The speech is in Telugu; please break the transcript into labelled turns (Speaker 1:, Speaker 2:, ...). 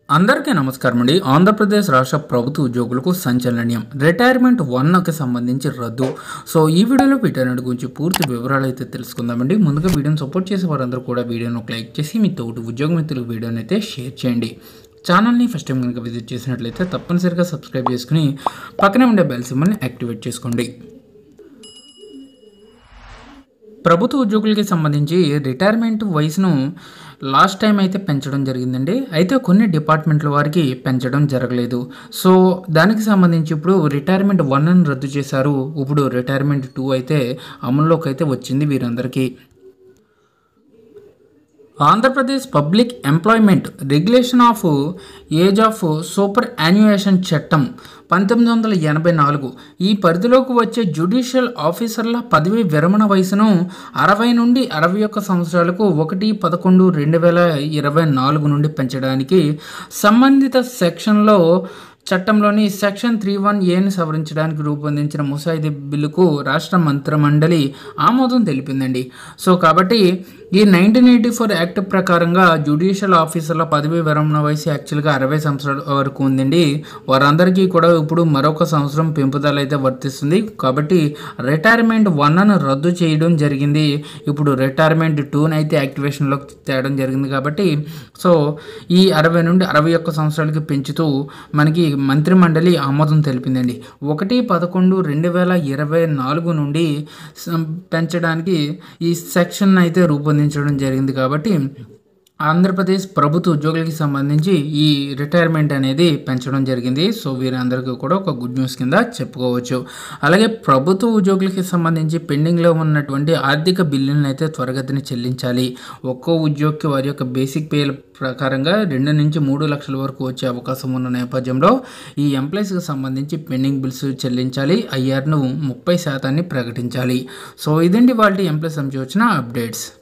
Speaker 1: అందరికీ నమస్కారం అండి ఆంధ్రప్రదేశ్ రాష్ట్ర ప్రభుత్వ ఉద్యోగులకు సంచలనం రిటైర్మెంట్ వన్కి సంబంధించి రద్దు సో ఈ వీడియోలో వీటన్నిటి గురించి పూర్తి వివరాలు అయితే తెలుసుకుందామండి ముందుగా వీడియోని సపోర్ట్ చేసే వారందరూ కూడా వీడియోను ఒక లైక్ చేసి మీ తోటి ఉద్యోగ మిత్రులకు వీడియోని అయితే షేర్ చేయండి ఛానల్ని ఫస్ట్ టైం కనుక విజిట్ చేసినట్లయితే తప్పనిసరిగా సబ్స్క్రైబ్ చేసుకుని పక్కనే ఉండే బెల్ సింబల్ని యాక్టివేట్ చేసుకోండి ప్రభుత్వ ఉద్యోగులకి సంబంధించి రిటైర్మెంట్ వయసును లాస్ట్ టైం అయితే పెంచడం జరిగిందండి అయితే కొన్ని డిపార్ట్మెంట్ల వారికి పెంచడం జరగలేదు సో దానికి సంబంధించి ఇప్పుడు రిటైర్మెంట్ వన్ అని రద్దు చేశారు ఇప్పుడు రిటైర్మెంట్ టూ అయితే అమల్లోకి అయితే వచ్చింది వీరందరికీ Andhra Pradesh public employment regulation of age of superannuation చట్టం పంతొమ్మిది వందల ఎనభై నాలుగు ఈ పరిధిలోకి వచ్చే జ్యుడిషియల్ ఆఫీసర్ల పదవి విరమణ వయసును అరవై నుండి అరవై ఒక్క సంవత్సరాలకు ఒకటి పదకొండు రెండు వేల ఇరవై నాలుగు నుండి పెంచడానికి సంబంధిత సెక్షన్లో చట్టంలోని సెక్షన్ త్రీ వన్ ఏని సవరించడానికి రూపొందించిన ముసాయిదీ బిల్లుకు రాష్ట్ర మంత్రిమండలి ఆమోదం తెలిపిందండి సో కాబట్టి ఈ నైన్టీన్ ఎయిటీ ఫోర్ యాక్ట్ ప్రకారంగా జ్యుడిషియల్ ఆఫీసర్ల పదవి విరమణ వయసు యాక్చువల్గా అరవై సంవత్సరాల వరకు ఉందండి వారందరికీ కూడా ఇప్పుడు మరొక సంవత్సరం పెంపుదల అయితే వర్తిస్తుంది కాబట్టి రిటైర్మెంట్ వన్ను రద్దు చేయడం జరిగింది ఇప్పుడు రిటైర్మెంట్ టూని అయితే యాక్టివేషన్లోకి తేవడం జరిగింది కాబట్టి సో ఈ అరవై నుండి అరవై ఒక్క సంవత్సరాలకి పెంచుతూ మనకి మంత్రిమండలి ఆమోదం తెలిపిందండి ఒకటి పదకొండు రెండు వేల ఇరవై నాలుగు నుండి స- పెంచడానికి ఈ సెక్షన్ అయితే రూపొందించడం జరిగింది కాబట్టి ఆంధ్రప్రదేశ్ ప్రభుత్వ ఉద్యోగులకి సంబంధించి ఈ రిటైర్మెంట్ అనేది పెంచడం జరిగింది సో వీరందరికీ కూడా ఒక గుడ్ న్యూస్ కింద చెప్పుకోవచ్చు అలాగే ప్రభుత్వ ఉద్యోగులకి సంబంధించి పెండింగ్లో ఉన్నటువంటి ఆర్థిక బిల్లులను అయితే త్వరగతిని చెల్లించాలి ఒక్కో ఉద్యోగికి వారి యొక్క బేసిక్ పే ప్రకారంగా రెండు నుంచి మూడు లక్షల వరకు వచ్చే అవకాశం ఉన్న నేపథ్యంలో ఈ ఎంప్లాయీస్కి సంబంధించి పెండింగ్ బిల్స్ చెల్లించాలి ఐఆర్ను ముప్పై శాతాన్ని ప్రకటించాలి సో ఇదండి వాళ్ళ ఎంప్లాయీస్ సంబంధించి వచ్చిన అప్డేట్స్